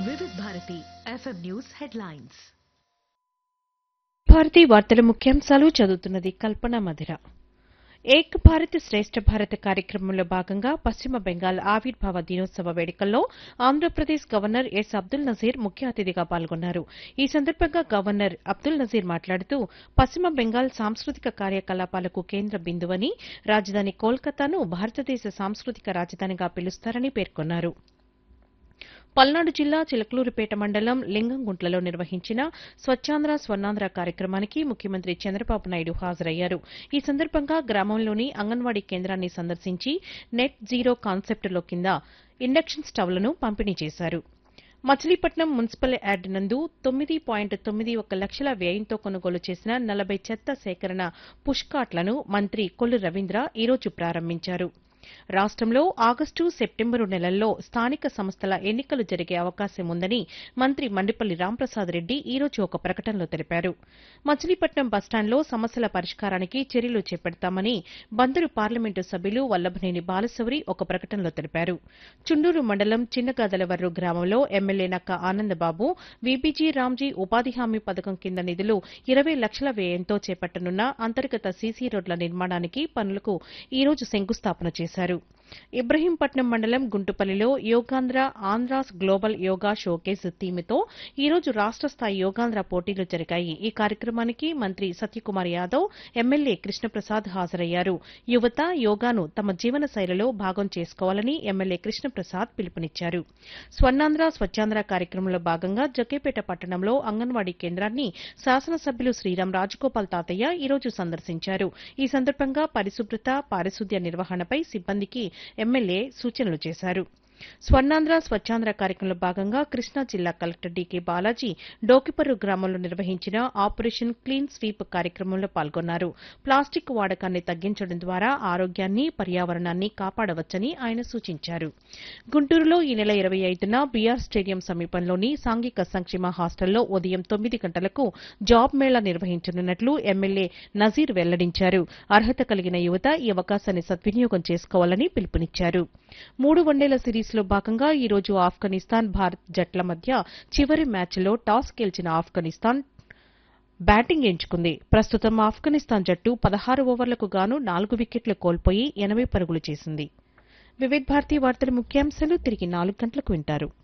వివిధ Bharati FM news headlines Bharati వార్తల ముఖ్యాంశాలు చదువుతున్నది కల్పన మధిర ఏక్ భారత్ శ్రేష్ఠ భారత్ కార్యక్రమంలో భాగంగా పశ్చిమ బెంగాల్ ఆవిర్భావ దినోత్సవ వేడుకల్లో ఆంధ్రప్రదేశ్ గవర్నర్ ఎస్ అబ్దుల్ నజీర్ ముఖ్య అతిథిగా పాల్గొన్నారు ఈ సందర్భంగా గవర్నర్ అబ్దుల్ నజీర్ మాట్లాడుతూ పశ్చిమ బెంగాల్ సాంస్కృతిక కార్యకలాపాలకు కేంద్ర బిందువని రాజధాని కోల్కతాను భారతదేశ సాంస్కృతిక రాజధానిగా పిలుస్తారని పేర్కొన్నారు పల్నాడు జిల్లా చిలకలూరుపేట మండలం లింగంగుంట్లలో నిర్వహించిన స్వచ్ఛాంధ్ర స్వర్ణాంధ్ర కార్యక్రమానికి ముఖ్యమంత్రి చంద్రబాబు నాయుడు హాజరయ్యారు ఈ సందర్భంగా గ్రామంలోని అంగన్వాడీ కేంద్రాన్ని సందర్శించి నెట్ జీరో కాన్సెప్టులో కింద ఇండక్షన్ స్టవ్లను పంపిణీ చేశారు మచిలీపట్నం మున్సిపల్ యార్డ్ నందు తొమ్మిది పాయింట్ తొమ్మిది ఒక లక్షల వ్యయంతో కొనుగోలు చేసిన నలభై చెత్త సేకరణ పుష్కాట్లను మంత్రి కొల్లు రవీంద్ర ఈరోజు ప్రారంభించారు రాష్టంలో ఆగస్టు సెప్టెంబరు నెలల్లో స్థానిక సంస్థల ఎన్నికలు జరిగే అవకాశం ఉందని మంత్రి మండిపల్లి రాంప్రసాద్ రెడ్డి ఈ రోజు ఒక ప్రకటనలో తెలిపారు మచిలీపట్నం బస్టాండ్లో సమస్యల పరిష్కారానికి చర్యలు చేపడతామని బందరు పార్లమెంటు సభ్యులు వల్లభనేని బాలశౌరి ఒక ప్రకటనలో తెలిపారు చుండూరు మండలం చిన్నగాదలవర్రు గ్రామంలో ఎమ్మెల్యే నక్క ఆనందబాబు వీబీజీ రామ్జీ ఉపాధి హామీ పథకం కింద నిధులు ఇరవై లక్షల వ్యయంతో చేపట్టనున్న అంతర్గత సీసీ రోడ్ల నిర్మాణానికి పనులకు ఈ రోజు శంకుస్థాపన చేశారు ఇబ్రహీంపట్నం మండలం గుంటుపల్లిలో Yogandhra Andhra's global yoga showcase థీమ్తో ఈ రోజు రాష్ట స్థాయి యోగాంధ్ర పోటీలు జరిగాయి ఈ కార్యక్రమానికి మంత్రి సత్యకుమార్ యాదవ్ ఎమ్మెల్యే కృష్ణప్రసాద్ హాజరయ్యారు యువత యోగాను తమ జీవన శైలిలో భాగం చేసుకోవాలని ఎమ్మెల్యే కృష్ణప్రసాద్ పిలుపునిచ్చారు స్వర్ణాంధ్ర స్వచ్ఛాంధ్ర కార్యక్రమంలో భాగంగా జకేపేట పట్టణంలో అంగన్వాడీ కేంద్రాన్ని శాసనసభ్యులు శ్రీరామ్ రాజగోపాల్ తాతయ్య ఈ రోజు సందర్శించారు ఈ సందర్భంగా పరిశుభ్రత పారిశుద్ధ్య నిర్వహణపై సిబ్బందికి ఎమ్మెల్యే సూచనలు చేశారు స్వర్ణాంధ్ర స్వచ్ఛాంధ్ర కార్యక్రమంలో భాగంగా కృష్ణా జిల్లా కలెక్టర్ డీకే బాలాజీ డోకిపర్రు గ్రామంలో నిర్వహించిన ఆపరేషన్ క్లీన్ స్వీప్ కార్యక్రమంలో పాల్గొన్నారు ప్లాస్టిక్ వాడకాన్ని తగ్గించడం ద్వారా ఆరోగ్యాన్ని పర్యావరణాన్ని కాపాడవచ్చని ఆయన సూచించారు గుంటూరులో ఈ నెల ఇరవై ఐదున బీఆర్ స్టేడియం సమీపంలోని సాంఘిక సంక్షేమ హాస్టల్లో ఉదయం తొమ్మిది గంటలకు జాబ్ మేళా నిర్వహించనున్నట్లు ఎమ్మెల్యే నజీర్ వెల్లడించారు అర్హత కలిగిన యువత ఈ అవకాశాన్ని సద్వినియోగం చేసుకోవాలని పిలుపునిచ్చారు మూడు వన్డేల సిరీస్లో భాగంగా ఈ రోజు ఆఫ్ఘనిస్తాన్ భారత్ జట్ల మధ్య చివరి మ్యాచ్లో టాస్ గెలిచిన ఆఫ్ఘనిస్తాన్ బ్యాటింగ్ ఎంచుకుంది ప్రస్తుతం ఆఫ్ఘనిస్తాన్ జట్టు పదహారు ఓవర్లకు గాను నాలుగు వికెట్లు కోల్పోయి ఎనభై పరుగులు చేసింది వివిధ భారతీ వార్తల ముఖ్యాంశాలు తిరిగి నాలుగు గంటలకు వింటారు